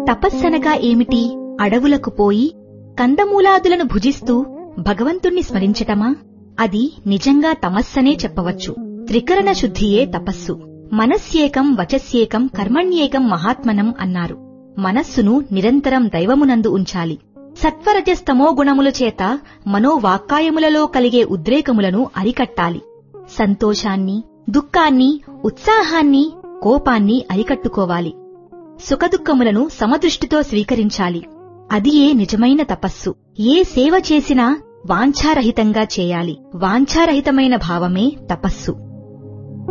తపస్సనగా ఏమిటి అడవులకు పోయి కందమూలాదులను భుజిస్తూ భగవంతుణ్ణి స్మరించటమా అది నిజంగా తమస్సనే చెప్పవచ్చు త్రికరణ శుద్ధియే తపస్సు మనస్యేకం వచస్యేకం కర్మణ్యేకం మహాత్మనం అన్నారు మనస్సును నిరంతరం దైవమునందు ఉంచాలి సత్వరజస్తమో గుణముల చేత మనోవాక్కాయములలో కలిగే ఉద్రేకములను అరికట్టాలి సంతోషాన్ని దుఃఖాన్ని ఉత్సాహాన్ని కోపాన్ని అరికట్టుకోవాలి సుఖదుఖములను సమదృష్టితో స్వీకరించాలి అదియే నిజమైన తపస్సు ఏ సేవ చేసినా వాంఛారహితంగా చేయాలి వాంఛారహితమైన భావమే తపస్సు